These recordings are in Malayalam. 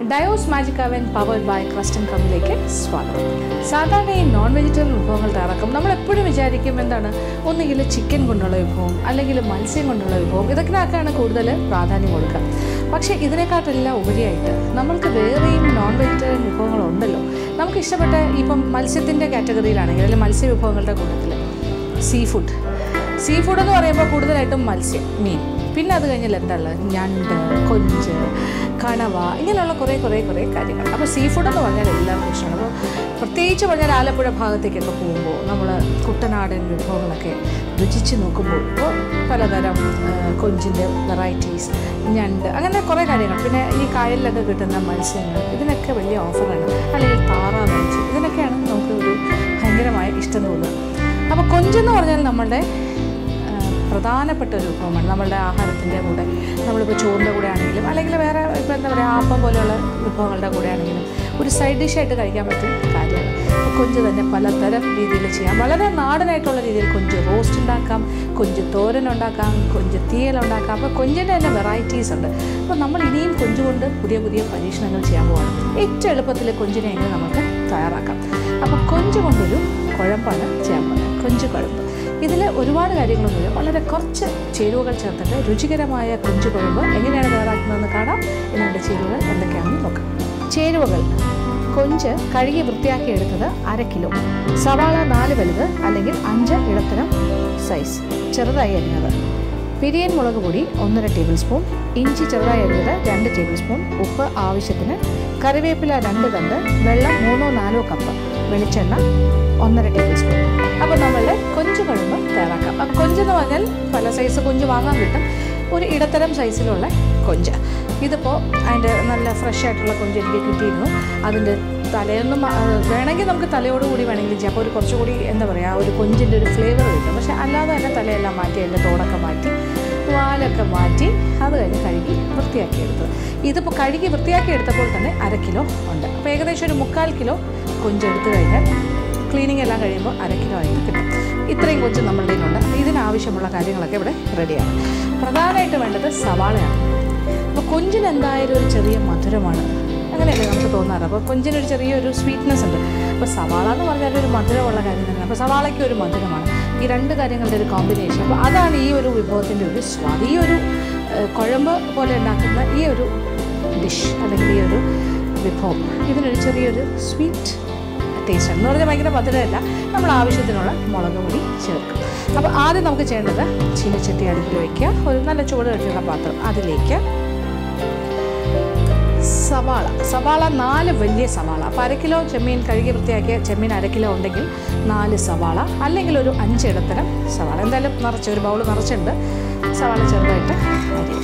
ഡയോസ് magic oven powered by Crusten കമ്മിലേക്ക് സ്വാഗതം സാധാരണ ഈ നോൺ വെജിറ്റേറിയൻ വിഭവങ്ങൾ തയ്യാറാക്കും നമ്മൾ എപ്പോഴും വിചാരിക്കും എന്താണ് ഒന്നുകിൽ ചിക്കൻ കൊണ്ടുള്ള വിഭവം അല്ലെങ്കിൽ മത്സ്യം കൊണ്ടുള്ള വിഭവം ഇതൊക്കെയൊക്കെയാണ് കൂടുതൽ പ്രാധാന്യം കൊടുക്കുക പക്ഷേ ഇതിനെക്കാട്ടെല്ലാം ഉപരിയായിട്ട് നമ്മൾക്ക് വേറെയും നോൺ വെജിറ്റേറിയൻ വിഭവങ്ങളുണ്ടല്ലോ നമുക്ക് ഇഷ്ടപ്പെട്ട ഇപ്പം മത്സ്യത്തിൻ്റെ കാറ്റഗറിയിലാണെങ്കിൽ അല്ലെങ്കിൽ മത്സ്യ വിഭവങ്ങളുടെ കൂട്ടത്തിൽ സീ ഫുഡ് സീ ഫുഡ് എന്ന് പറയുമ്പോൾ കൂടുതലായിട്ടും മത്സ്യം മീൻ പിന്നെ അത് കഴിഞ്ഞാൽ എന്താ ഉള്ളത് ഞണ്ട് കൊഞ്ച് കണവ ഇങ്ങനെയുള്ള കുറേ കുറേ കുറേ കാര്യങ്ങൾ അപ്പോൾ സീ ഫുഡ് എന്ന് പറഞ്ഞാൽ എല്ലാവർക്കും ഇഷ്ടമാണ് അപ്പോൾ പ്രത്യേകിച്ച് പറഞ്ഞാൽ ആലപ്പുഴ ഭാഗത്തേക്കൊക്കെ പോകുമ്പോൾ നമ്മൾ കുട്ടനാടൻ വിഭവങ്ങളൊക്കെ രുചിച്ച് നോക്കുമ്പോൾ ഇപ്പോൾ പലതരം ആ, കൊഞ്ചിൻ്റെ വെറൈറ്റീസ് ഞണ്ട് അങ്ങനെ കുറേ കാര്യങ്ങൾ പിന്നെ ഈ കായലിലൊക്കെ കിട്ടുന്ന മത്സ്യങ്ങൾ ഇതിനൊക്കെ വലിയ ഓഫറാണ് അല്ലെങ്കിൽ താറാവ് ഇറച്ചി ഇതിനൊക്കെയാണ് നമുക്ക് ഒരു ഭയങ്കരമായ ഇഷ്ടം തോന്നുക അപ്പോൾ കൊഞ്ചെന്ന് പറഞ്ഞാൽ നമ്മളുടെ ആ, പ്രധാനപ്പെട്ട ഒരു വിഭവമാണ് നമ്മളുടെ ആഹാരത്തിൻ്റെ കൂടെ നമ്മളിപ്പോൾ ചോറിൻ്റെ കൂടെ ആണെങ്കിലും അല്ലെങ്കിൽ വേറെ ഇപ്പോൾ എന്താ പറയുക ആപ്പം പോലെയുള്ള വിഭവങ്ങളുടെ കൂടെ ആണെങ്കിലും ഒരു സൈഡ് ഡിഷായിട്ട് കഴിക്കാൻ പറ്റും കാര്യമാണ് അപ്പോൾ കൊഞ്ച് തന്നെ പലതരം രീതിയിൽ ചെയ്യാം വളരെ നാടനായിട്ടുള്ള രീതിയിൽ കൊഞ്ച് റോസ്റ്റ് ഉണ്ടാക്കാം കൊഞ്ച് തോരൻ ഉണ്ടാക്കാം കൊഞ്ച് തീയൽ ഉണ്ടാക്കാം അപ്പോൾ കൊഞ്ചിൻ്റെ തന്നെ വെറൈറ്റീസ് ഉണ്ട് അപ്പോൾ നമ്മൾ ഇനിയും കൊഞ്ച് കൊണ്ട് പുതിയ പുതിയ പരീക്ഷണങ്ങൾ ചെയ്യാൻ പോവാണ് ഏറ്റവും എളുപ്പത്തിൽ കൊഞ്ചിനെ എങ്ങനെ നമുക്ക് തയ്യാറാക്കാം അപ്പോൾ കൊഞ്ച് കൊണ്ടൊരു കുഴമ്പാണ് ചെയ്യാൻ പോകുന്നത് കൊഞ്ച് കുഴമ്പ് ഇതിൽ ഒരുപാട് കാര്യങ്ങളൊന്നുമില്ല വളരെ കുറച്ച് ചേരുവകൾ ചേർത്തിട്ട് രുചികരമായ കൊഞ്ച് കുഴമ്പ് എങ്ങനെയാണ് തയ്യാറാക്കുന്നതെന്ന് കാണാം ഇതിൻ്റെ ചേരുവകൾ എന്തൊക്കെയാണെന്ന് നോക്കാം ചേരുവകൾ കൊഞ്ച് കഴുകി വൃത്തിയാക്കി എടുത്തത് അര കിലോ സവാള നാല് വലുത് അല്ലെങ്കിൽ അഞ്ച് ഇടത്തരം സൈസ് ചെറുതായി അരിഞ്ഞത് പിരിയൻ മുളക് പൊടി ഒന്നര ടേബിൾ സ്പൂൺ ഇഞ്ചി ചെറുതായി അരിഞ്ഞത് രണ്ട് ടേബിൾ സ്പൂൺ ഉപ്പ് ആവശ്യത്തിന് കറിവേപ്പില രണ്ട് തണ്ട് വെള്ളം മൂന്നോ നാലോ കപ്പ് വെളിച്ചെണ്ണ ഒന്നര ടേബിൾ സ്പൂൺ അപ്പോൾ നമ്മളുടെ കൊഞ്ച് കുഴമ്പ് തയ്യാറാക്കാം അപ്പോൾ കൊഞ്ചെന്ന് പറഞ്ഞാൽ പല സൈസ് കൊഞ്ച് വാങ്ങാൻ കിട്ടും ഒരു ഇടത്തരം സൈസിലുള്ള കൊഞ്ച് ഇതിപ്പോൾ അതിൻ്റെ നല്ല ഫ്രഷ് ആയിട്ടുള്ള കൊഞ്ച് എനിക്ക് കിട്ടിയിരുന്നു അതിൻ്റെ തലയൊന്നും ആ, വേണമെങ്കിൽ നമുക്ക് തലയോടുകൂടി വേണമെങ്കിലും ചെയ്യാം അപ്പോൾ ഒരു കുറച്ചുകൂടി എന്താ പറയുക ആ ഒരു കൊഞ്ചിൻ്റെ ഒരു ഫ്ലേവർ കിട്ടും പക്ഷേ അല്ലാതെ തന്നെ തലയെല്ലാം മാറ്റി അതിൻ്റെ തോടൊക്കെ മാറ്റി വാലൊക്കെ മാറ്റി അത് കഴിഞ്ഞ് കഴുകി വൃത്തിയാക്കി എടുത്തത് ഇതിപ്പോൾ കഴുകി വൃത്തിയാക്കി എടുത്തപ്പോൾ തന്നെ അര കിലോ ഉണ്ട് അപ്പോൾ ഏകദേശം ഒരു മുക്കാൽ കിലോ കൊഞ്ച് എടുത്തു കഴിഞ്ഞാൽ ക്ലീനിങ് എല്ലാം കഴിയുമ്പോൾ അര കിലോ ആയിട്ട് കിട്ടും ഇത്രയും കൊഞ്ച് നമ്മളുടെ കയ്യിലുണ്ട് അപ്പോൾ ഇതിനാവശ്യമുള്ള കാര്യങ്ങളൊക്കെ ഇവിടെ റെഡിയാണ് പ്രധാനമായിട്ട് വേണ്ടത് സവാളയാണ് അപ്പോൾ കൊഞ്ചിന് എന്തായാലും ഒരു ചെറിയ മധുരമാണ് അങ്ങനെയല്ലേ നമുക്ക് തോന്നാറ് അപ്പോൾ കൊഞ്ചിനൊരു ചെറിയൊരു സ്വീറ്റ്നെസ് ഉണ്ട് അപ്പോൾ സവാള എന്ന് പറഞ്ഞാൽ ഒരു മധുരമുള്ള കാര്യം തന്നെ അപ്പോൾ സവാളയ്ക്ക് ഒരു മധുരമാണ് ഈ രണ്ട് കാര്യങ്ങളുടെ ഒരു കോമ്പിനേഷൻ അപ്പോൾ അതാണ് ഈ ഒരു വിഭവത്തിൻ്റെ ഒരു സ്വാദ് ഈ ഒരു ഏഹ്, കുഴമ്പ് പോലെ ഉണ്ടാക്കുന്ന ഈ ഒരു ഡിഷ് അല്ലെങ്കിൽ ഈ ഒരു വിഭവം ഇതിനൊരു ചെറിയൊരു സ്വീറ്റ് ടേസ്റ്റ് എന്ന് പറഞ്ഞാൽ ഭയങ്കര മധുരമല്ല നമ്മൾ ആവശ്യത്തിനുള്ള മുളക് പൊടി ചേർക്കും അപ്പോൾ ആദ്യം നമുക്ക് ചെയ്യേണ്ടത് ചീനച്ചട്ടി അടുപ്പിൽ വയ്ക്കുക ഒരു നല്ല ചൂട് കെട്ടിയുള്ള പാത്രം അതിലേക്ക് സവാള സവാള നാല് വലിയ സവാള അപ്പോൾ അര കിലോ ചെമ്മീൻ കഴുകി വൃത്തിയാക്കിയ ചെമ്മീൻ അര കിലോ ഉണ്ടെങ്കിൽ നാല് സവാള അല്ലെങ്കിൽ ഒരു അഞ്ച് ഇടത്തരം സവാള എന്തായാലും നിറച്ച് ഒരു ബൗൾ നിറച്ചുണ്ട് സവാള ചെറുതായിട്ട് അരിയുക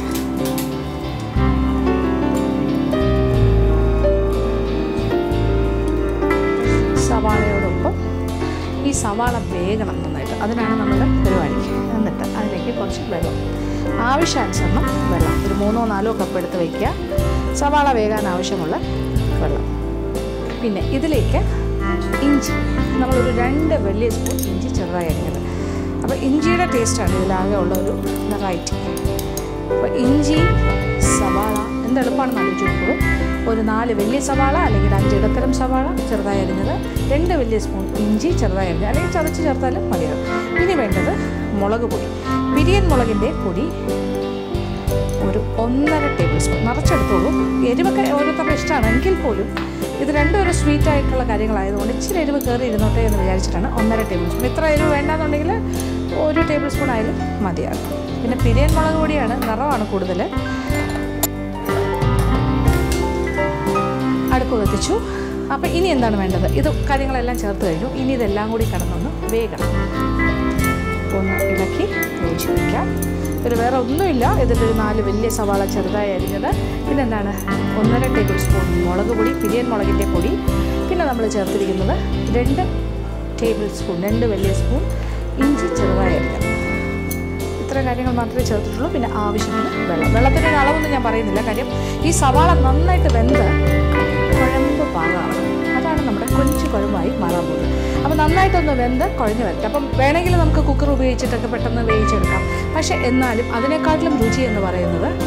സവാളയോടൊപ്പം ഈ സവാള വേഗണം നന്നായിട്ട് അതിനാണ് നമ്മുടെ പരിപാടി എന്നിട്ട് അതിലേക്ക് കുറച്ച് വെള്ളം ആവശ്യാനുസരണം വെള്ളം ഒരു മൂന്നോ നാലോ കപ്പ് എടുത്ത് വയ്ക്കുക സവാള വേകാൻ ആവശ്യമുള്ള വെള്ളം പിന്നെ ഇതിലേക്ക് ഇഞ്ചി നമ്മളൊരു രണ്ട് വലിയ സ്പൂൺ ഇഞ്ചി ചെറുതായി അരിഞ്ഞത് അപ്പോൾ ഇഞ്ചിയുടെ ടേസ്റ്റാണ് ഇതിലാകെ ഉള്ള ഒരു വെറൈറ്റി അപ്പോൾ ഇഞ്ചി സവാള എന്ത് എളുപ്പമാണെന്ന് ആലോചിച്ചോളൂ ഒരു നാല് വലിയ സവാള അല്ലെങ്കിൽ അഞ്ച് ഇടത്തരം സവാള ചെറുതായി അരിഞ്ഞത് രണ്ട് വലിയ സ്പൂൺ ഇഞ്ചി ചെറുതായി അരിഞ്ഞത് അല്ലെങ്കിൽ ചതച്ച് ചേർത്താലും മതിയാകും ഇനി വേണ്ടത് മുളക് പൊടി ബിരിയൻ മുളകിൻ്റെ പൊടി ഒരു ഒന്നര ടേബിൾ സ്പൂൺ നിറച്ചെടുത്തോളൂ എരിവൊക്കെ ഓരോരുത്തരുടെ ഇഷ്ടമാണ് എങ്കിൽ പോലും ഇത് രണ്ടും ഒരു സ്വീറ്റ് ആയിട്ടുള്ള കാര്യങ്ങളായതുകൊണ്ട് ഇച്ചിരി എരിവ് കയറി ഇരുന്നോട്ടെ എന്ന് വിചാരിച്ചിട്ടാണ് ഒന്നര ടേബിൾ സ്പൂൺ ഇത്ര എരിവ് വേണ്ടാന്നുണ്ടെങ്കിൽ ഒരു ടേബിൾ സ്പൂൺ ആയാലും മതിയാകും പിന്നെ പിരിയൻ മുളക് പൊടിയാണ് നിറമാണ് കൂടുതൽ അടുപ്പ് കത്തിച്ചു അപ്പോൾ ഇനി എന്താണ് വേണ്ടത് ഇത് കാര്യങ്ങളെല്ലാം ചേർത്ത് കഴിഞ്ഞു ഇനി ഇതെല്ലാം കൂടി കടന്നൊന്ന് വേഗണം ഒന്ന് ഇളക്കി ഒഴിച്ച് വയ്ക്കാം ഒരു വേറെ ഒന്നുമില്ല ഇതിൻ്റെ ഒരു നാല് വലിയ സവാള ചെറുതായി അരിഞ്ഞത് പിന്നെന്താണ് ഒന്നര ടേബിൾ സ്പൂൺ മുളക് പൊടി പിരിയൻ മുളകിൻ്റെ പൊടി പിന്നെ നമ്മൾ ചേർത്തിരിക്കുന്നത് രണ്ട് ടേബിൾ സ്പൂൺ രണ്ട് വലിയ സ്പൂൺ ഇഞ്ചി ചെറുതായി അരിഞ്ഞത് ഇത്ര കാര്യങ്ങൾ മാത്രമേ ചേർത്തിട്ടുള്ളൂ പിന്നെ ആവശ്യത്തിന് വെള്ളം വെള്ളത്തിൻ്റെ ഒരു അളവൊന്നും ഞാൻ പറയുന്നില്ല കാര്യം ഈ സവാള നന്നായിട്ട് വെന്ത് കുഴമ്പ് പാകമാണ് അതാണ് നമ്മുടെ കൊഞ്ച് കുഴമ്പായി മാറാൻ പോകുന്നത് അപ്പോൾ നന്നായിട്ടൊന്ന് വെന്ത് കുഴഞ്ഞ് വരട്ടെ അപ്പം വേണമെങ്കിൽ നമുക്ക് കുക്കർ ഉപയോഗിച്ചിട്ടൊക്കെ പെട്ടെന്ന് വേവിച്ചെടുക്കാം പക്ഷേ എന്നാലും അതിനേക്കാട്ടിലും രുചി എന്ന് പറയുന്നത്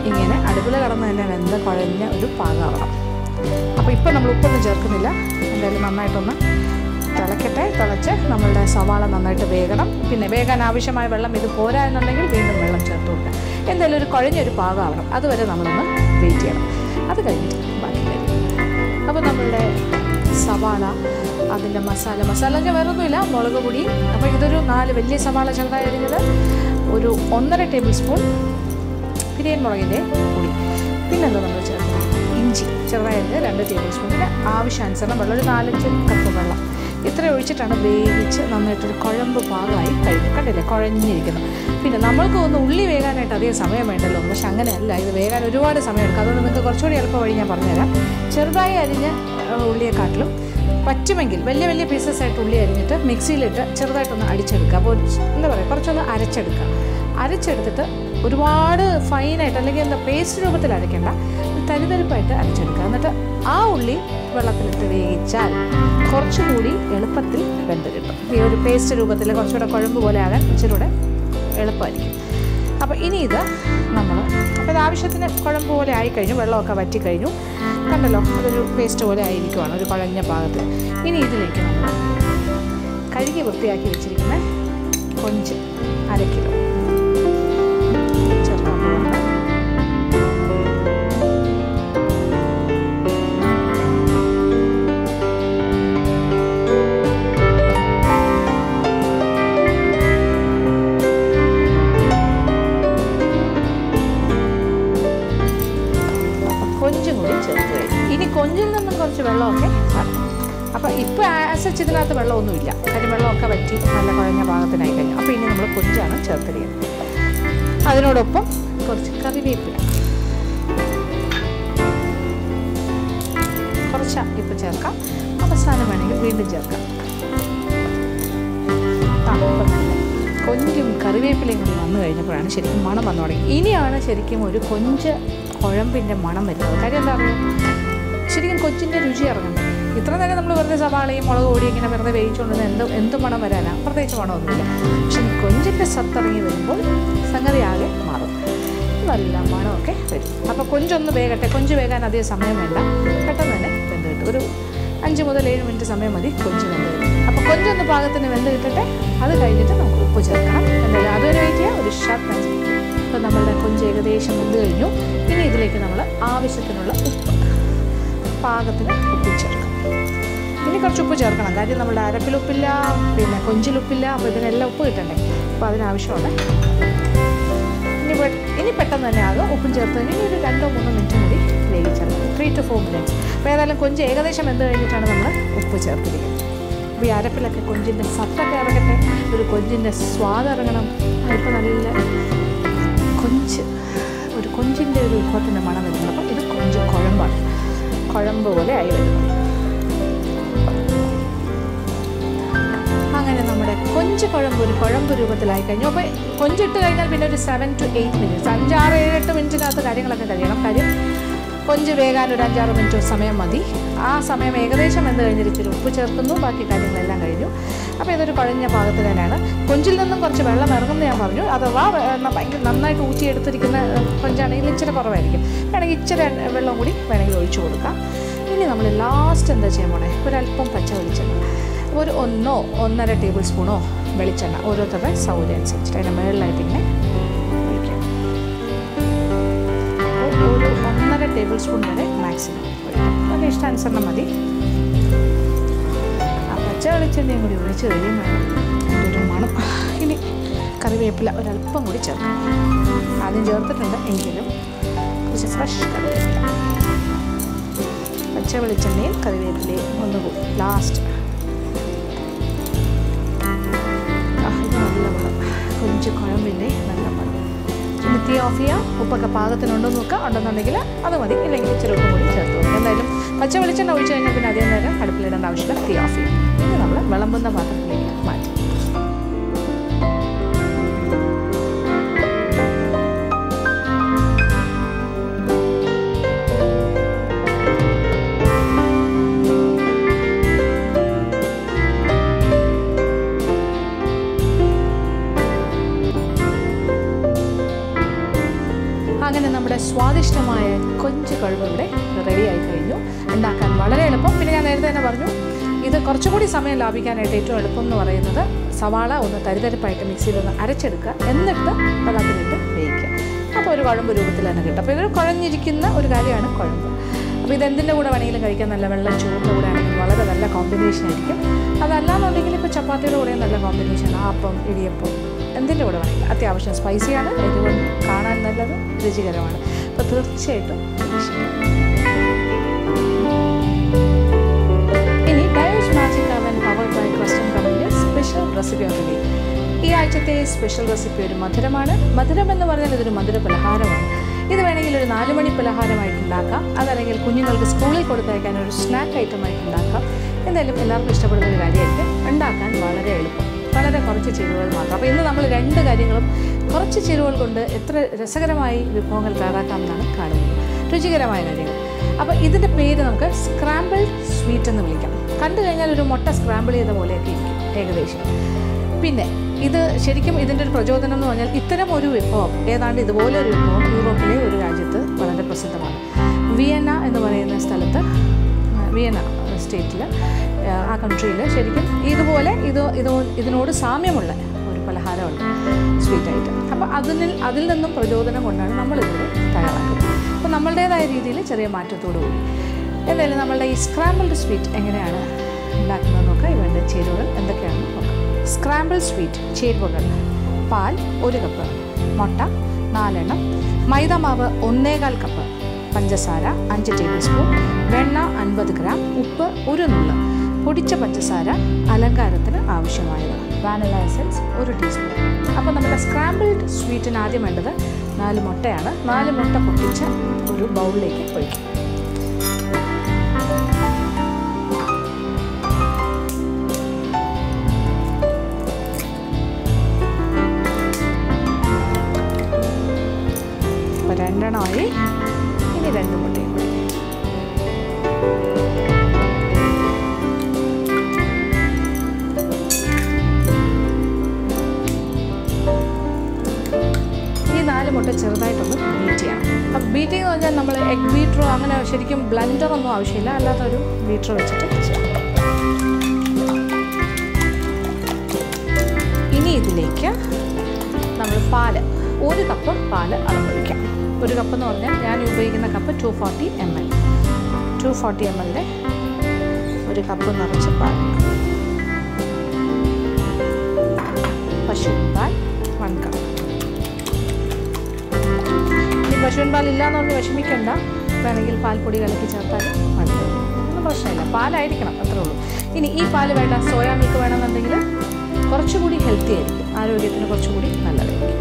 ഇങ്ങനെ അടുപ്പിൽ കടന്ന് തന്നെ വെന്ത് കുഴഞ്ഞ ഒരു പാകാവണം അപ്പോൾ ഇപ്പം നമ്മൾ ഉപ്പൊന്നും ചേർക്കുന്നില്ല എന്തായാലും നന്നായിട്ടൊന്ന് തിളക്കട്ടെ തിളച്ച് നമ്മളുടെ സവാള നന്നായിട്ട് വേകണം പിന്നെ വേകാൻ ആവശ്യമായ വെള്ളം ഇത് പോരാ എന്നുണ്ടെങ്കിൽ വീണ്ടും വെള്ളം ചേർത്ത് കൊടുക്കുക എന്തായാലും ഒരു കുഴഞ്ഞൊരു പാകമാവണം അതുവരെ നമ്മളൊന്ന് വെയിറ്റ് ചെയ്യണം അത് കഴിഞ്ഞിട്ട് ബാക്കി കാര്യം അപ്പോൾ നമ്മളുടെ സവാള അതിൻ്റെ മസാല മസാല എന്ന് വേറെ ഒന്നുമില്ല മുളക് പൊടി അപ്പോൾ ഇതൊരു നാല് വലിയ സവാള ചെറുതായി അരിഞ്ഞത് ഒരു ഒന്നര ടേബിൾ സ്പൂൺ പിരിയൻ മുളകിൻ്റെ പൊടി പിന്നെന്താ നമ്മൾ ചേർക്കുന്നത് ഇഞ്ചി ചെറുതായി അരിഞ്ഞത് രണ്ട് ടേബിൾ സ്പൂണിൻ്റെ ആവശ്യാനുസരണം വെള്ളം ഒരു നാലഞ്ച് കപ്പ് വെള്ളം ഇത്ര ഒഴിച്ചിട്ടാണ് വേവിച്ച് നന്നായിട്ടൊരു കുഴമ്പ് പാകമായി കഴിഞ്ഞു കണ്ടില്ലേ കുഴഞ്ഞിരിക്കുന്നു പിന്നെ നമ്മൾക്ക് ഒന്ന് ഉള്ളി വേകാനായിട്ട് അധികം സമയം വേണ്ടല്ലോ പക്ഷെ അങ്ങനെയല്ല ഇത് വേകാൻ ഒരുപാട് സമയം എടുക്കും അതുകൊണ്ട് നിങ്ങൾക്ക് കുറച്ചുകൂടി എളുപ്പ വഴി ഞാൻ പറഞ്ഞുതരാം ചെറുതായി അരിഞ്ഞ ഏഹ്, ഉള്ളിയെക്കാട്ടിലും പറ്റുമെങ്കിൽ വലിയ വലിയ പീസസ് ആയിട്ട് ഉള്ളി അരിഞ്ഞിട്ട് മിക്സിയിലിട്ട് ചെറുതായിട്ടൊന്ന് അടിച്ചെടുക്കുക അപ്പോൾ ഒരു എന്താ പറയുക കുറച്ചൊന്ന് അരച്ചെടുക്കുക അരച്ചെടുത്തിട്ട് ഒരുപാട് ഫൈനായിട്ട് അല്ലെങ്കിൽ എന്താ പേസ്റ്റ് രൂപത്തിൽ അരയ്ക്കേണ്ട ഒരു തരിതരിപ്പായിട്ട് അരച്ചെടുക്കുക എന്നിട്ട് ആ ഉള്ളി വെള്ളത്തിലിട്ട് വേവിച്ചാൽ കുറച്ചുകൂടി എളുപ്പത്തിൽ വെന്ത് കിട്ടും ഈ ഒരു പേസ്റ്റ് രൂപത്തിൽ കുറച്ചുകൂടെ കുഴമ്പ് പോലെ ആകാൻ ഇച്ചിരി കൂടെ എളുപ്പമായിരിക്കും അപ്പോൾ ഇനി ഇത് നമ്മൾ അപ്പോൾ ഇത് ആവശ്യത്തിന് കുഴമ്പ് പോലെ ആയിക്കഴിഞ്ഞു വെള്ളമൊക്കെ വറ്റിക്കഴിഞ്ഞു കണ്ടല്ലോ അതൊരു പേസ്റ്റ് പോലെ ആയിരിക്കുവാണ് ഒരു കുഴഞ്ഞ പാകത്തിൽ ഇനി ഇതിലേക്ക് നമ്മൾ കഴുകി വൃത്തിയാക്കി വെച്ചിരിക്കുന്ന കൊഞ്ച് അര കിലോ ചേർക്കാൻ പോവാണ് കൊഞ്ചും കൂടി ചേർത്ത് കഴിഞ്ഞു ഇനി കൊഞ്ചിൽ നിന്നും കുറച്ച് വെള്ളമൊക്കെ വരണം അപ്പോൾ ഇപ്പോൾ ആസച്ച് ഇതിനകത്ത് വെള്ളമൊന്നുമില്ല കാര്യം വെള്ളമൊക്കെ വറ്റി നല്ല കുഴഞ്ഞ പാകത്തിനായി കഴിഞ്ഞു അപ്പോൾ ഇനി നമ്മൾ കൊഞ്ചാണ് ചേർത്തിരിക്കുന്നത് അതിനോടൊപ്പം കുറച്ച് കറിവേപ്പില കുറച്ച് ഇപ്പോൾ ചേർക്കാം അവസാനം വേണമെങ്കിൽ വീണ്ടും ചേർക്കാം ആ, ഇപ്പം നല്ല കൊഞ്ചും കറിവേപ്പിലയും കൂടി വന്നു കഴിഞ്ഞപ്പോഴാണ് ശരിക്കും മണം വന്നു തുടങ്ങി ഇനിയാണ് ശരിക്കും ഒരു കൊഞ്ച് കുഴമ്പിൻ്റെ മണം വരുന്നത് കാര്യം എന്താ പറയുക ശരിക്കും കൊച്ചിൻ്റെ രുചി ഇറങ്ങുന്നത് ഇത്ര നേരം നമ്മൾ വെറുതെ സവാളയും മുളക് പൊടി ഇങ്ങനെ വെറുതെ വേവിച്ചുകൊണ്ടിരുന്ന എന്ത് എന്ത് മണം വരാനാ പ്രത്യേകിച്ച് മണമൊന്നുമില്ല പക്ഷെ ഈ കൊഞ്ചിൻ്റെ സത്തിറങ്ങി വരുമ്പോൾ സംഗതി ആകെ മാറും നല്ല മണമൊക്കെ വരും അപ്പോൾ കൊഞ്ചൊന്ന് വേകട്ടെ കൊഞ്ച് വേകാൻ അധികം സമയം വേണ്ട പെട്ടെന്ന് തന്നെ വെന്ത് കിട്ടും ഒരു അഞ്ച് മുതൽ ഏഴ് മിനിറ്റ് സമയം മതി കൊഞ്ച് വെന്ത് കിട്ടും അപ്പോൾ കൊഞ്ചൊന്ന് പാകത്തിന് വെന്ത് കിട്ടട്ടെ അത് കഴിഞ്ഞിട്ട് നമുക്ക് ഉപ്പ് ചേർക്കണം എന്തായാലും അതുവരെ വെയിറ്റ് ചെയ്യാം ഒരു ഷാർട്ട് അഞ്ച് മിനിറ്റ് ഇപ്പോൾ നമ്മളുടെ കൊഞ്ച് ഏകദേശം വെന്ത് കഴിഞ്ഞു ഇനി ഇതിലേക്ക് നമ്മൾ ആവശ്യത്തിനുള്ള ഉപ്പ് പാകത്തിന് ഉപ്പ് ചേർക്കാം ഇനി കുറച്ച് ഉപ്പ് ചേർക്കണം കാര്യം നമ്മുടെ അരപ്പിലുപ്പില്ല പിന്നെ കൊഞ്ചിലുപ്പില്ല അപ്പോൾ ഇതിനെല്ലാം ഉപ്പ് കിട്ടണ്ടേ അപ്പോൾ അതിനാവശ്യമുള്ള ഇനി പെ- ഇനി പെട്ടെന്ന് തന്നെ ആകും ഉപ്പും ചേർത്ത് കഴിഞ്ഞ് ഇനി ഒരു രണ്ടോ മൂന്നോ മിനിറ്റ് കൂടി വേവിച്ചെടുക്കും ത്രീ ടു ഫോർ മിനിറ്റ്സ് അപ്പോൾ ഏതായാലും കൊഞ്ച് ഏകദേശം വെന്ത് കഴിഞ്ഞിട്ടാണ് നമ്മൾ ഉപ്പ് ചേർത്തിരിക്കുന്നത് അപ്പോൾ ഈ അരപ്പിലൊക്കെ കൊഞ്ചിൻ്റെ സത്തൊക്കെ ഇറങ്ങട്ടെ ഒരു കൊഞ്ചിൻ്റെ സ്വാദ് ഇറങ്ങണം ഇപ്പോൾ നല്ല കൊഞ്ച് ഒരു കൊഞ്ചിൻ്റെ ഒരു വിഭവത്തിൻ്റെ മണം വരുന്നത് അപ്പോൾ ഇത് കൊഞ്ച് കുഴമ്പാണ് കുഴമ്പ് പോലെ ആയി വരുന്നു അങ്ങനെ നമ്മുടെ കൊഞ്ച് കുഴമ്പ് ഒരു കുഴമ്പ് രൂപത്തിലായി കഴിഞ്ഞു അപ്പോൾ കൊഞ്ചിട്ട് കഴിഞ്ഞാൽ പിന്നെ ഒരു സെവൻ ടു എയ്റ്റ് മിനിറ്റ്സ് അഞ്ചാറ് ഏഴ് എട്ട് മിനിറ്റിനകത്ത് കാര്യങ്ങളൊക്കെ കഴിയണം കാര്യം കൊഞ്ച് വേകാൻ ഒരു അഞ്ചാറ് മിനിറ്റ് സമയം മതി ആ സമയം ഏകദേശം എന്ത് കഴിഞ്ഞിട്ട് ഇച്ചിരി ഉപ്പ് ചേർക്കുന്നു ബാക്കി കാര്യങ്ങളെല്ലാം കഴിഞ്ഞു അപ്പോൾ ഇതൊരു കുഴഞ്ഞ പാകത്തിൽ തന്നെയാണ് കൊഞ്ചിൽ നിന്നും കുറച്ച് വെള്ളം ഇറങ്ങുമെന്ന് ഞാൻ പറഞ്ഞു അഥവാ ഏഹ്, ന- ഭയങ്കര നന്നായിട്ട് ഊറ്റിയെടുത്തിരിക്കുന്ന ഏഹ്, കൊഞ്ചാണെങ്കിൽ ഇച്ചിരി കുറവായിരിക്കും വേണമെങ്കിൽ ഇച്ചിരി വെള്ളം കൂടി വേണമെങ്കിൽ ഒഴിച്ചു കൊടുക്കാം ഇനി നമ്മൾ ലാസ്റ്റ് എന്താ ചെയ്യാൻ പോണേ ഒരല്പം പച്ച വെളിച്ചെണ്ണ ഒരു ഒന്നോ ഒന്നര ടേബിൾ സ്പൂണോ വെളിച്ചെണ്ണ ഓരോരുത്തരുടെ സൗകര്യം അനുസരിച്ചിട്ട് അതിൻ്റെ മുകളിലായിട്ട് ഇങ്ങനെ ഒഴിക്കാം അപ്പോൾ ഒരു ഒന്നര ടേബിൾ സ്പൂൺ വരെ മാക്സിമം ഒഴിക്കാം അത് ഇഷ്ടാനുസരണം മതി ആ പച്ച വെളിച്ചെണ്ണയും കൂടി ഒഴിച്ച് കഴിയുമ്പോൾ അതിൻ്റെ ഒരു മണം ഇനി കറിവേപ്പില ഒരല്പം കൂടി ചേർക്കാം ആദ്യം ചേർത്തിട്ടുണ്ട് എങ്കിലും കുറച്ച് ഫ്രഷ് കറിവേപ്പില പച്ച വെളിച്ചെണ്ണയും കറിവേപ്പിലയും ഒന്നുകൂടി ലാസ്റ്റ് ആ, ഇത് നല്ല മണം കൊഞ്ച് കുഴമ്പിൻ്റെ നല്ല മണം ഇനി തീ ഓഫ് ചെയ്യാം ഉപ്പൊക്കെ പാകത്തിനുണ്ടോ എന്ന് നോക്കുക ഉണ്ടെന്നുണ്ടെങ്കിൽ അത് മതി ഇല്ലെങ്കിൽ ഇച്ചിരി ഉപ്പും കൂടി ചേർത്ത് കൊടുക്കുക എന്തായാലും പച്ച വെളിച്ചെണ്ണ ഒഴിച്ച് കഴിഞ്ഞാൽ പിന്നെ അതേ നേരം അടുപ്പിലിടേണ്ട ആവശ്യമില്ല തീ ഓഫ് ചെയ്യും ഇനി നമ്മൾ വിളമ്പുന്ന പാത്രത്തിലേക്ക് മാറ്റി അങ്ങനെ നമ്മുടെ സ്വാദിഷ്ടമായ കൊഞ്ച് കുഴമ്പ് ഇവിടെ റെഡിയായി കഴിഞ്ഞു ഉണ്ടാക്കാൻ വളരെ എളുപ്പം പിന്നെ ഞാൻ നേരത്തെ തന്നെ പറഞ്ഞു ഇത് കുറച്ചുകൂടി സമയം ലാഭിക്കാനായിട്ട് ഏറ്റവും എളുപ്പം എന്ന് പറയുന്നത് സവാള ഒന്ന് തരിതരിപ്പായിട്ട് മിക്സിയിൽ ഒന്ന് അരച്ചെടുക്കുക എന്നിട്ട് വെള്ളത്തിലിട്ട് വേവിക്കുക അപ്പോൾ ഒരു കുഴമ്പ് രൂപത്തിൽ തന്നെ കിട്ടും അപ്പോൾ ഇതൊരു കുഴഞ്ഞിരിക്കുന്ന ഒരു കാര്യമാണ് കുഴമ്പ് അപ്പോൾ ഇതെന്തിൻ്റെ കൂടെ വേണമെങ്കിലും കഴിക്കാൻ നല്ല വെള്ളം ചൂടിൻ്റെ കൂടെ ആണെങ്കിൽ വളരെ നല്ല കോമ്പിനേഷൻ ആയിരിക്കും അതല്ലാന്നുണ്ടെങ്കിൽ ഇപ്പോൾ ചപ്പാത്തിയുടെ കൂടെ നല്ല കോമ്പിനേഷൻ ആപ്പം ഇടിയപ്പം എന്തിൻ്റെ കൂടെ വേണമെങ്കിലും അത്യാവശ്യം സ്പൈസിയാണ് എരിവ് കാണാൻ നല്ലത് രുചികരമാണ് അപ്പോൾ തീർച്ചയായിട്ടും പരീക്ഷിക്കുക. ഇനി Dio's magic oven powered by Crusten കമ്പനിയുടെ സ്പെഷ്യൽ റെസിപ്പി ഓഫ് ദി ഈ ആഴ്ചത്തെ സ്പെഷ്യൽ റെസിപ്പി ഒരു മധുരമാണ് മധുരം എന്ന് പറഞ്ഞാൽ ഇതൊരു മധുര പലഹാരമാണ് ഇത് വേണമെങ്കിൽ ഒരു നാല് മണി പലഹാരമായിട്ട് ഉണ്ടാക്കാം അതല്ലെങ്കിൽ കുഞ്ഞുങ്ങൾക്ക് സ്കൂളിൽ കൊടുത്തയക്കാൻ ഒരു സ്നാക്ക് ഐറ്റമായിട്ട് ഉണ്ടാക്കാം എന്തായാലും എല്ലാവർക്കും ഇഷ്ടപ്പെടുന്ന ഒരു കാര്യമായിരിക്കും ഉണ്ടാക്കാൻ വളരെ എളുപ്പം വളരെ കുറച്ച് ചേരുവകൾ മാത്രം അപ്പോൾ ഇന്ന് നമ്മൾ രണ്ട് കാര്യങ്ങളും കുറച്ച് ചേരുവകൾ കൊണ്ട് എത്ര രസകരമായി വിഭവങ്ങൾ തയ്യാറാക്കാമെന്നാണ് കാണുന്നത് രുചികരമായ കാര്യങ്ങൾ അപ്പോൾ ഇതിൻ്റെ പേര് നമുക്ക് സ്ക്രാമ്പിൾ സ്വീറ്റ് എന്ന് വിളിക്കാം കണ്ടു കഴിഞ്ഞാൽ ഒരു മുട്ട സ്ക്രാമ്പിൾ ചെയ്ത പോലെയൊക്കെ ഇരിക്കും ഏകദേശം പിന്നെ ഇത് ശരിക്കും ഇതിൻ്റെ ഒരു പ്രചോദനം എന്ന് പറഞ്ഞാൽ ഇത്തരം ഒരു വിഭവം ഏതാണ്ട് ഇതുപോലെ ഒരു വിഭവം യൂറോപ്പിലെ ഒരു രാജ്യത്ത് വളരെ പ്രസിദ്ധമാണ് വിയന്ന എന്ന് പറയുന്ന സ്ഥലത്ത് ആ, വിയന്ന സ്റ്റേറ്റിൽ ആ കൺട്രിയിൽ ശരിക്കും ഇതുപോലെ ഇത് ഇത് ഇതിനോട് സാമ്യമുള്ള ഒരു പലഹാരമുണ്ട് സ്വീറ്റ് ഐറ്റം അപ്പോൾ അതിൽ അതിൽ നിന്നും പ്രചോദനം കൊണ്ടാണ് നമ്മളിവിടെ തയ്യാറാക്കുന്നത് അപ്പോൾ നമ്മളുടേതായ രീതിയിൽ ചെറിയ മാറ്റത്തോടു കൂടി എന്തായാലും നമ്മളുടെ ഈ സ്ക്രാമ്പിൾഡ് സ്വീറ്റ് എങ്ങനെയാണ് ഉണ്ടാക്കുന്നത് നോക്കാം ഇവൻ്റെ ചേരുവകൾ എന്തൊക്കെയാണെന്ന് നോക്കാം സ്ക്രാമ്പിൾ സ്വീറ്റ് ചേരുവകൾ പാൽ ഒരു കപ്പ് മുട്ട നാലെണ്ണം മൈദ മാവ് ഒന്നേകാൽ കപ്പ് പഞ്ചസാര അഞ്ച് ടേബിൾ സ്പൂൺ വെണ്ണ അൻപത് ഗ്രാം ഉപ്പ് ഒരു നുള്ള് പൊടിച്ച പഞ്ചസാര അലങ്കാരത്തിന് ആവശ്യമായത് വാനില എസൻസ് ഒരു ടീസ്പൂൺ അപ്പോൾ നമ്മുടെ സ്ക്രാമ്പിൾഡ് സ്വീറ്റിന് ആദ്യം വേണ്ടത് നാല് മുട്ടയാണ് നാല് മുട്ട പൊട്ടിച്ച് ഒരു ബൗളിലേക്ക് ഒഴിക്കും അപ്പോൾ രണ്ടെണ്ണമായി ഇനി രണ്ട് മുട്ടയും കൂടി ഈ നാല് മുട്ട ചെറുതായിട്ടൊന്ന് ബീറ്റ് ചെയ്യണം അപ്പം ബീറ്റിംഗ് എന്ന് പറഞ്ഞാൽ നമ്മൾ എഗ് ബീറ്ററോ അങ്ങനെ ശരിക്കും ബ്ലെൻഡർ ഒന്നും ആവശ്യമില്ല അല്ലാത്ത ഒരു ബീറ്റർ വെച്ചിട്ട് ചെയ്യാം ഇനി ഇതിലേക്ക് നമ്മൾ പാല് ഒരു കപ്പ് പാല് അളന്നൊഴിക്കാം ഒരു കപ്പ് എന്ന് പറഞ്ഞാൽ ഞാൻ ഉപയോഗിക്കുന്ന cup two forty M L two forty M എല്ലിൻ്റെ ഒരു കപ്പ് നിറച്ച് പാൽ പശു പാൽ വൺ കപ്പ് ഇനി പശുവിൻ പാൽ ഇല്ലാന്ന് പറഞ്ഞ് വിഷമിക്കണ്ട വേണമെങ്കിൽ പാൽപ്പൊടി കലക്കി ചേർത്താൽ മതി ഒന്നും പ്രശ്നമില്ല പാലായിരിക്കണം അത്രേ ഉള്ളൂ ഇനി ഈ പാല് വേണ്ട സോയാ മിൽക്ക് വേണമെന്നുണ്ടെങ്കിൽ കുറച്ചുകൂടി ഹെൽത്തി ആയിരിക്കും ആരോഗ്യത്തിന് കുറച്ചുകൂടി നല്ലതായിരിക്കും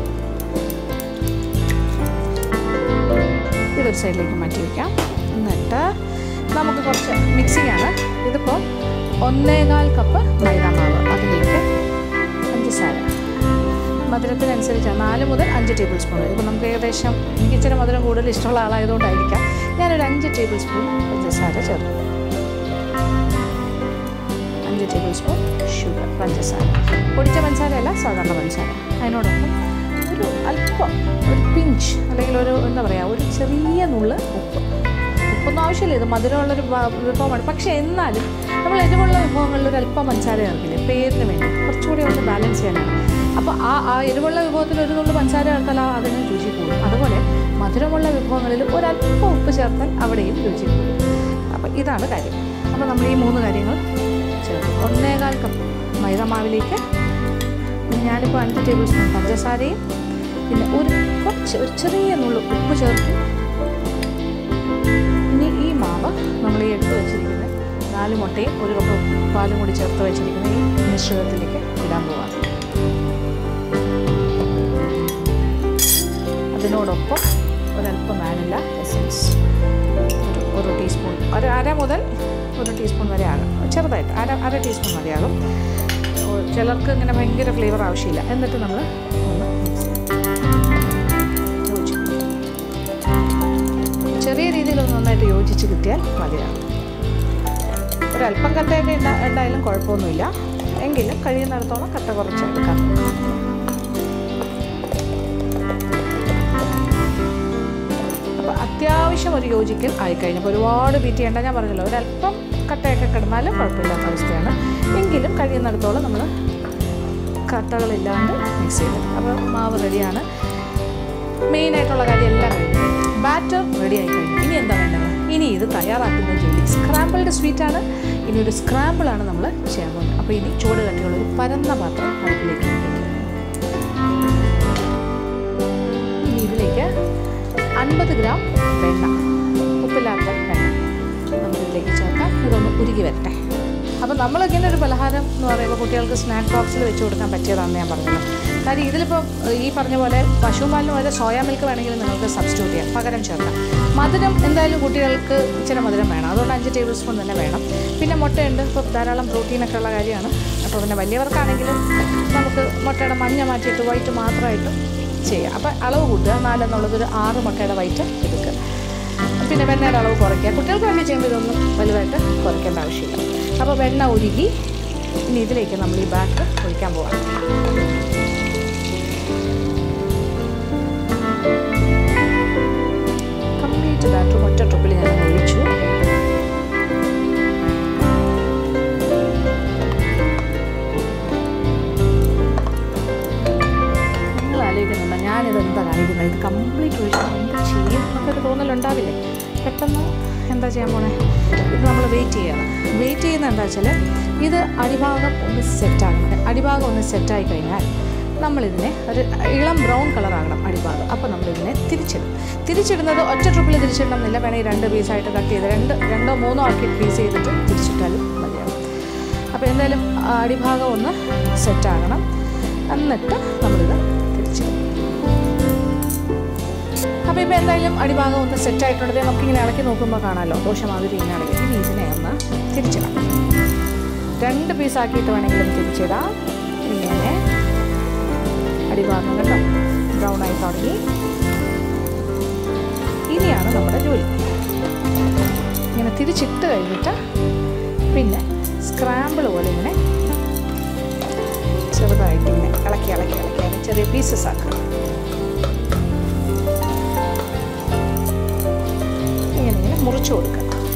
ഇതൊരു സൈഡിലേക്ക് മാറ്റി വയ്ക്കാം എന്നിട്ട് നമുക്ക് കുറച്ച് മിക്സിംഗ് ആണ് ഇതിപ്പോൾ ഒന്നേകാൽ കപ്പ് മൈദാമാവ് അതിലേക്ക് പഞ്ചസാര മധുരത്തിനനുസരിച്ചാണ് നാല് മുതൽ അഞ്ച് ടേബിൾ സ്പൂൺ ഇപ്പോൾ നമുക്ക് ഏകദേശം എനിക്ക് ഇച്ചിരി മധുരം കൂടുതൽ ഇഷ്ടമുള്ള ആളായതുകൊണ്ടായിരിക്കാം ഞാനൊരു അഞ്ച് ടേബിൾ സ്പൂൺ പഞ്ചസാര ചേർക്കും അഞ്ച് ടേബിൾ സ്പൂൺ ഷുഗർ പഞ്ചസാര പൊടിച്ച പഞ്ചസാരയല്ല സാധാരണ പഞ്ചസാര അതിനോടൊപ്പം ഒരു അല്പം ഒരു പിഞ്ച് അല്ലെങ്കിൽ ഒരു എന്താ പറയുക ഒരു ചെറിയ നുള്ള് ഉപ്പ് ഉപ്പൊന്നും ആവശ്യമില്ല ഇത് മധുരമുള്ളൊരു വ- വിഭവമാണ് പക്ഷേ എന്നാലും നമ്മൾ എരിവുള്ള വിഭവങ്ങളിൽ ഒരു അല്പം പഞ്ചസാര ചേർക്കില്ലേ പേരിന് വേണ്ടി കുറച്ചുകൂടി ഒന്ന് ബാലൻസ് ചെയ്യാനാണ് അപ്പോൾ ആ ആ എരിവുള്ള വിഭവത്തിൽ ഒരു നുള്ളു പഞ്ചസാര ചേർത്താൽ ആ അതിന് രുചി കൂടും അതുപോലെ മധുരമുള്ള വിഭവങ്ങളിൽ ഒരല്പം ഉപ്പ് ചേർത്താൽ അവിടെയും രുചി കൂടും അപ്പോൾ ഇതാണ് കാര്യം അപ്പോൾ നമ്മൾ ഈ മൂന്ന് കാര്യങ്ങൾ ചേർക്കും ഒന്നേകാൽ കപ്പ് മൈദമാവിലേക്ക് ഞാനിപ്പോൾ അഞ്ച് ടേബിൾ സ്പൂൺ പഞ്ചസാരയും പിന്നെ ഒരു കുറച്ച് ഒരു ചെറിയ നുള്ളു ഉപ്പ് ചേർക്കും ഇനി ഈ മാവ് നമ്മൾ ഈ എടുത്ത് വെച്ചിരിക്കുന്ന നാല് മുട്ടയും ഒരു കപ്പ് പാലും കൂടി ചേർത്ത് വെച്ചിരിക്കുന്ന ഈ മിശ്രിതത്തിലേക്ക് ഇടാൻ പോവാം അതിനോടൊപ്പം ഒരല്പം വാനില എസൻസ് ഒരു ഒരു ടീസ്പൂൺ ഒരു അര മുതൽ ഒരു ടീസ്പൂൺ വരെ ആകും ചെറുതായിട്ട് അര അര ടീസ്പൂൺ മതിയാകും ഓ, ചിലർക്ക് ഇങ്ങനെ ഭയങ്കര ഫ്ലേവർ ആവശ്യമില്ല എന്നിട്ട് നമ്മൾ ഒന്ന് മിക്സ് യോജിക്കും ചെറിയ രീതിയിൽ ഒന്ന് നന്നായിട്ട് യോജിച്ച് കിട്ടിയാൽ മതിയാകും ഒരല്പം കട്ടയൊക്കെ ഉണ്ടാ ഉണ്ടായാലും കുഴപ്പമൊന്നുമില്ല എങ്കിലും കഴിയുന്നിടത്തോളം കട്ട കുറച്ച് എടുക്കാം ഏകദേശം ഒരു യോജിക്കൽ ആയിക്കഴിഞ്ഞപ്പോൾ ഒരുപാട് ബീറ്റ് ചെയ്യേണ്ട ഞാൻ പറഞ്ഞല്ലോ ഒരല്പം കട്ടയൊക്കെ കിടന്നാലും കുഴപ്പമില്ലാത്ത അവസ്ഥയാണ് എങ്കിലും കഴിയുന്നിടത്തോളം നമ്മൾ കട്ടകളില്ലാണ്ട് മിക്സ് ചെയ്ത് അപ്പോൾ മാവ് റെഡിയാണ് മെയിനായിട്ടുള്ള കാര്യം എല്ലാം കഴിഞ്ഞു ബാറ്റർ റെഡി ആയി കഴിഞ്ഞു ഇനി എന്താ വേണ്ടത് ഇനി ഇത് തയ്യാറാക്കുന്ന ജോലി സ്ക്രാമ്പിൾഡ് സ്വീറ്റാണ് ഇനി ഒരു സ്ക്രാമ്പിളാണ് നമ്മൾ ചെയ്യാൻ പോകുന്നത് അപ്പോൾ ഇനി ചൂട് കട്ടിയുള്ള ഒരു പരന്ന പാത്രം അടുപ്പിലേക്ക് വയ്ക്കുക ഇനി ഇതിലേക്ക് അൻപത് ഗ്രാം വെണ്ണ ഉപ്പില്ലാത്ത വെണ്ണ നമ്മളിതിലേക്ക് ചേർക്കാം ഇതൊന്ന് ഉരുകി വരട്ടെ അപ്പോൾ നമ്മളിങ്ങനെ ഒരു പലഹാരം എന്ന് പറയുമ്പോൾ കുട്ടികൾക്ക് സ്നാക്ക് ബോക്സിൽ വെച്ച് കൊടുക്കാൻ പറ്റിയതാണെന്ന് ഞാൻ പറഞ്ഞല്ലോ കാര്യം ഇതിലിപ്പോൾ ഈ പറഞ്ഞ പോലെ പശുപാലിന് വരെ സോയാ മിൽക്ക് വേണമെങ്കിൽ നിങ്ങൾക്ക് സബ്സ്റ്റിറ്റ്യൂട്ട് ചെയ്യാം പകരം ചേർക്കാം മധുരം എന്തായാലും കുട്ടികൾക്ക് ഇച്ചിരി മധുരം വേണം അതുകൊണ്ട് അഞ്ച് ടേബിൾ സ്പൂൺ തന്നെ വേണം പിന്നെ മുട്ടയുണ്ട് ഇപ്പോൾ ധാരാളം പ്രോട്ടീനൊക്കെ ഉള്ള കാര്യമാണ് അപ്പോൾ പിന്നെ വലിയവർക്കാണെങ്കിലും നമുക്ക് മുട്ടയുടെ മഞ്ഞ മാറ്റിയിട്ട് വൈറ്റ് മാത്രമായിട്ട് ചെയ്യാം അപ്പോൾ അളവ് കൂട്ടുക നാലെന്നുള്ളത് ഒരു ആറ് മുട്ടയുടെ വൈറ്റ് എടുക്കുക പിന്നെ വെണ്ണയുടെ അളവ് കുറയ്ക്കുക കുട്ടികൾക്ക് വേണ്ടി ചെയ്യുമ്പോൾ ഇതൊന്നും വലുതായിട്ട് കുറയ്ക്കേണ്ട ആവശ്യമില്ല അപ്പോൾ വെണ്ണ ഉരുകി ഇനി ഇതിലേക്ക് നമ്മൾ ഈ ബാറ്റർ ഒഴിക്കാൻ പോകാം കംപ്ലീറ്റ് ബാറ്റർ ഒറ്റ ട്രിപ്പിൽ ഞാൻ ഒഴിച്ചു നിങ്ങൾ ആലോചിക്കുന്നുണ്ടോ ഞാനിത് എന്താ കാണിക്കുന്നത് ഇത് കംപ്ലീറ്റ് ഒഴിച്ച് എന്ത് ചെയ്യും എന്നൊക്കെ തോന്നലുണ്ടാവില്ലേ പെട്ടെന്ന് എന്താ ചെയ്യാൻ പോണേ ഇത് നമ്മൾ വെയിറ്റ് ചെയ്യണം വെയിറ്റ് ചെയ്യുന്ന എന്താ വെച്ചാൽ ഇത് അടിഭാഗം ഒന്ന് സെറ്റാകണം അടിഭാഗം ഒന്ന് സെറ്റായി കഴിഞ്ഞാൽ നമ്മളിതിനെ ഒരു ഇളം ബ്രൗൺ കളറാകണം അടിഭാഗം അപ്പോൾ നമ്മളിതിനെ തിരിച്ചിടും തിരിച്ചിടുന്നത് ഒറ്റ ട്രിപ്പിൽ തിരിച്ചിടണം എന്നില്ല വേണമെങ്കിൽ രണ്ട് പീസായിട്ട് കട്ട് ചെയ്ത് രണ്ട് രണ്ടോ മൂന്നോ ആക്കി പീസ് ചെയ്തിട്ട് തിരിച്ചിട്ടാലും മതിയാവും അപ്പോൾ എന്തായാലും ആ അടിഭാഗം ഒന്ന് സെറ്റാകണം എന്നിട്ട് നമ്മളിത് തിരിച്ചിടും അപ്പോൾ ഇപ്പോൾ എന്തായാലും അടിഭാഗം ഒന്ന് സെറ്റ് ആയിട്ടുള്ളത് നമുക്കിങ്ങനെ ഇളക്കി നോക്കുമ്പോൾ കാണാമല്ലോ ദോശമാതിരി ഇങ്ങനെ ഇളക്കി ഇനി ഇതിനെ ഒന്ന് തിരിച്ചിടാം രണ്ട് പീസാക്കിയിട്ട് വേണമെങ്കിലും തിരിച്ചിടാം ഇങ്ങനെ അടിഭാഗം കണ്ടോ ബ്രൗൺ ആയി തുടങ്ങി ഇനിയാണ് നമ്മുടെ ജോലി ഇങ്ങനെ തിരിച്ചിട്ട് കഴിഞ്ഞിട്ട് പിന്നെ സ്ക്രാമ്പിൾ പോലെ ഇങ്ങനെ ചെറുതായിട്ട് ഇങ്ങനെ ഇളക്കി ഇളക്കി ഇളക്കി അതിന് ചെറിയ പീസസ് ആക്കുക ഇങ്ങനെ ഇങ്ങനെ മുറിച്ചു കൊടുക്കുക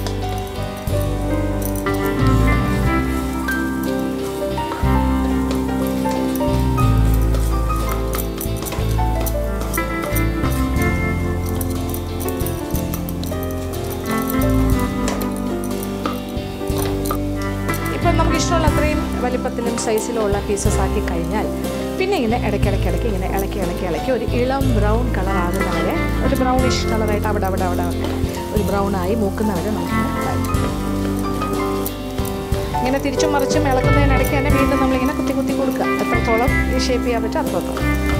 ഇപ്പം നമുക്ക് ഇഷ്ടമുള്ള അത്രയും വലിപ്പത്തിലും സൈസിലും ഉള്ള പീസസ് ആക്കി കഴിഞ്ഞാൽ പിന്നെ ഇങ്ങനെ ഇടയ്ക്കിടയ്ക്ക് ഇടയ്ക്ക് ഇങ്ങനെ ഇളക്കി ഇളക്കി ഇളക്കി ഒരു ഇളം ബ്രൗൺ കളർ ആകുന്നവരെ ഒരു ബ്രൗണിഷ് കളറായിട്ട് അവിടെ അവിടെ അവിടെ ഒക്കെ ഒരു ബ്രൗൺ ആയി മൂക്കുന്നവരെ നമുക്കിങ്ങനെ വഴറ്റും. ഇങ്ങനെ തിരിച്ചും മറിച്ചും ഇളക്കുന്നതിനിടയ്ക്ക് തന്നെ വീണ്ടും നമ്മളിങ്ങനെ കുത്തി കുത്തി കൊടുക്കുക എത്രത്തോളം ഈ ഷേപ്പ് ചെയ്യാൻ പറ്റും അത്രത്തോളം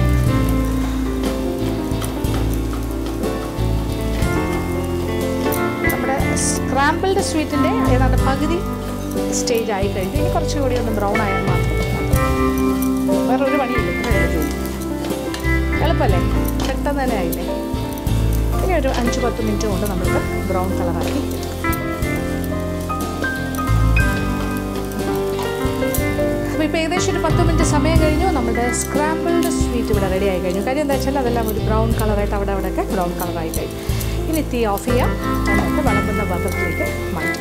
നമ്മുടെ സ്ക്രാമ്പിൾഡ് സ്വീറ്റിൻ്റെ ഏതാണ്ട് പകുതി സ്റ്റേജ് ആയി കഴിഞ്ഞ് ഇനി കുറച്ചുകൂടി ഒന്ന് ബ്രൗൺ ആയാൽ മാത്രം മതി. വേറെ ഒരു പണിയില്ല ഇത്രയുള്ള ജോലി എളുപ്പമല്ലേ പെട്ടെന്ന് തന്നെ ആയില്ലേ ഇനി ഒരു അഞ്ച് പത്ത് മിനിറ്റ് കൊണ്ട് നമ്മൾക്ക് ബ്രൗൺ കളറാക്കി അപ്പോൾ ഇപ്പോൾ ഏകദേശം ഒരു പത്ത് മിനിറ്റ് സമയം കഴിഞ്ഞു നമ്മുടെ സ്ക്രാമ്പിൾഡ് സ്വീറ്റ് ഇവിടെ റെഡി ആയി കഴിഞ്ഞു കാര്യം എന്താ വെച്ചാൽ അതെല്ലാം ഒരു ബ്രൗൺ കളറായിട്ട് അവിടെ അവിടെയൊക്കെ ബ്രൗൺ കളറായി കഴിഞ്ഞു ഇനി തീ ഓഫ് ചെയ്യാം എന്നിട്ട് വിളമ്പുന്ന പാത്രത്തിലേക്ക് മാറ്റാം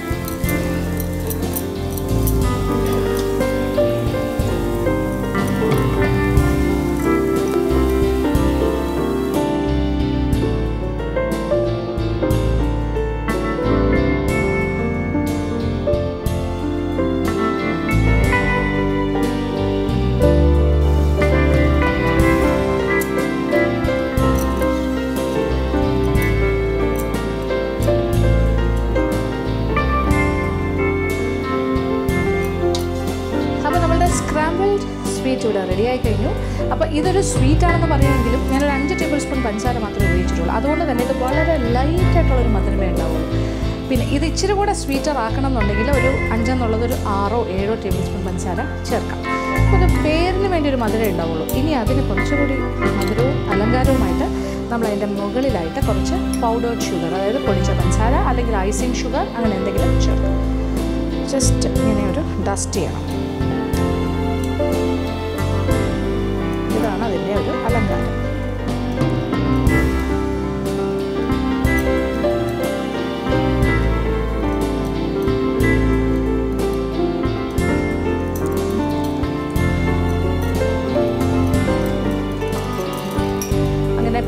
അപ്പോൾ നമ്മളുടെ സ്ക്രാമ്പിൾഡ് സ്വീറ്റ് ഇവിടെ റെഡി ആയി കഴിഞ്ഞു അപ്പോൾ ഇതൊരു സ്വീറ്റ് ആണെന്ന് പറയുമെങ്കിലും ഞാനൊരു അഞ്ച് ടേബിൾ സ്പൂൺ പഞ്ചസാര മാത്രമേ ഉപയോഗിച്ചിട്ടുള്ളൂ അതുകൊണ്ട് തന്നെ ഇത് വളരെ ലൈറ്റ് ആയിട്ടുള്ളൊരു മധുരമേ ഉണ്ടാവുള്ളൂ പിന്നെ ഇത് ഇച്ചിരി കൂടെ സ്വീറ്റർ ആക്കണം എന്നുണ്ടെങ്കിൽ ഒരു അഞ്ചെന്നുള്ളത് ഒരു ആറോ ഏഴോ ടേബിൾ സ്പൂൺ പഞ്ചസാര ചേർക്കാം അപ്പോൾ ഇത് പേരിന് വേണ്ടി ഒരു മധുരം ഉണ്ടാവുള്ളൂ ഇനി അതിന് കുറച്ചുകൂടി മധുരവും അലങ്കാരവുമായിട്ട് നമ്മൾ അതിൻ്റെ മുകളിലായിട്ട് കുറച്ച് പൗഡേർഡ് ഷുഗർ അതായത് പൊടിച്ച പഞ്ചസാര അല്ലെങ്കിൽ ഐസിങ് ഷുഗർ അങ്ങനെ എന്തെങ്കിലും ചേർക്കും ജസ്റ്റ് ഇങ്ങനെ ഒരു ഡസ്റ്റ് ചെയ്യണം ഇതാണ് അതിൻ്റെ ഒരു അലങ്കാരം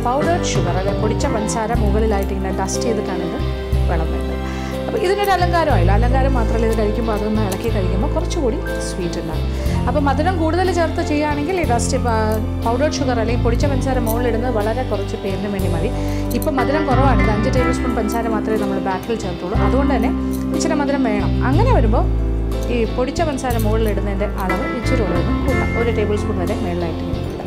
പൗഡേർഡ് ഷുഗർ അല്ലെങ്കിൽ പൊടിച്ച പഞ്ചസാര മുകളിലായിട്ട് ഇങ്ങനെ ഡസ്റ്റ് ചെയ്തിട്ടാണ് ഇത് വിളമ്പേണ്ടത് അപ്പോൾ ഇതിനൊരു അലങ്കാരമായില്ല അലങ്കാരം മാത്രമല്ല ഇത് കഴിക്കുമ്പോൾ അതൊന്ന് ഇളക്കി കഴിക്കുമ്പോൾ കുറച്ചുകൂടി സ്വീറ്റ് ഉണ്ടാകും അപ്പോൾ മധുരം കൂടുതൽ ചേർത്ത് ചെയ്യുകയാണെങ്കിൽ ഈ ഡസ്റ്റ് പൗഡേർഡ് ഷുഗർ അല്ലെങ്കിൽ പൊടിച്ച പഞ്ചസാര മുകളിലിടുന്നത് വളരെ കുറച്ച് പേരിന് വേണ്ടി മതി ഇപ്പം മധുരം കുറവാണ് ഇത് അഞ്ച് ടേബിൾ സ്പൂൺ പഞ്ചസാര മാത്രമേ നമ്മൾ ബാക്കിൽ ചേർത്തുള്ളൂ അതുകൊണ്ട് തന്നെ ഇച്ചിരി മധുരം വേണം അങ്ങനെ വരുമ്പോൾ ഈ പൊടിച്ച പഞ്ചസാര മുകളിലിടുന്നതിൻ്റെ അളവ് ഇച്ചിരി കൂടെ ഒന്ന് കൂട്ടാം ഒരു ടേബിൾ സ്പൂൺ വരെ മുകളിലായിട്ട് ഇങ്ങനെ ഇടാം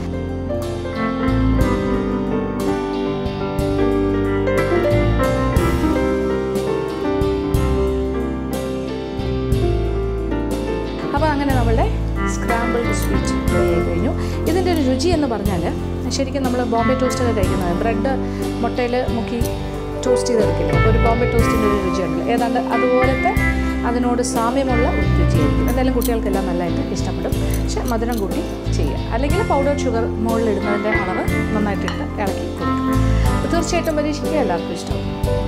അപ്പോൾ അങ്ങനെ നമ്മളുടെ സ്ക്രാമ്പിൾഡ് സ്വീറ്റ് റെഡി ആയി കഴിഞ്ഞു ഇതിൻ്റെ ഒരു രുചി എന്ന് പറഞ്ഞാൽ ശരിക്കും നമ്മൾ ബോംബെ ടോസ്റ്റ് ഒക്കെ കഴിക്കുന്നത് ബ്രെഡ് മുട്ടയിൽ മുക്കി ടോസ്റ്റ് ചെയ്തെടുക്കില്ലേ അപ്പോൾ ഒരു ബോംബെ ടോസ്റ്റിൻ്റെ ഒരു രുചിയുണ്ട് ഏതാണ്ട് അതുപോലത്തെ അതിനോട് സാമ്യമുള്ള ഒരു രുചിയായിരിക്കും എന്തായാലും കുട്ടികൾക്കെല്ലാം നല്ലതായിട്ട് ഇഷ്ടപ്പെടും പക്ഷെ മധുരം കൂട്ടി ചെയ്യുക അല്ലെങ്കിൽ പൗഡർ ഷുഗർ മുകളിലിടുന്നതിൻ്റെ അളവ് നന്നായിട്ടിട്ട് ഇളക്കി കൊടുക്കും അപ്പോൾ തീർച്ചയായിട്ടും പരീക്ഷിക്കുക എല്ലാവർക്കും ഇഷ്ടമാവും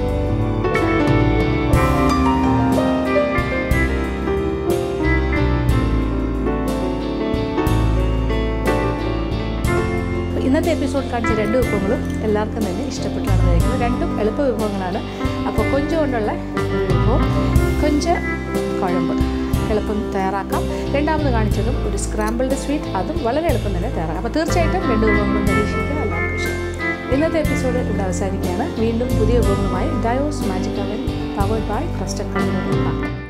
ഇന്നത്തെ എപ്പിസോഡ് കാണിച്ച രണ്ട് വിഭവങ്ങളും എല്ലാവർക്കും തന്നെ ഇഷ്ടപ്പെട്ടാണെന്ന് വിചാരിക്കുന്നു രണ്ടും എളുപ്പ വിഭവങ്ങളാണ് അപ്പോൾ കൊഞ്ച് കൊണ്ടുള്ള ഒരു വിഭവം കൊഞ്ച് കുഴമ്പ് എളുപ്പം തയ്യാറാക്കാം രണ്ടാമത് കാണിച്ചതും ഒരു സ്ക്രാമ്പിൾഡ് സ്വീറ്റ് അതും വളരെ എളുപ്പം തന്നെ തയ്യാറാക്കാം അപ്പോൾ തീർച്ചയായിട്ടും രണ്ട് വിഭവങ്ങളും പരീക്ഷിക്കുക എല്ലാവർക്കും ഇഷ്ടം ഇന്നത്തെ എപ്പിസോഡ് ഇവിടെ അവസാനിക്കുകയാണ് വീണ്ടും പുതിയ വിഭവങ്ങളുമായി Dio's magic oven powered by Crusted company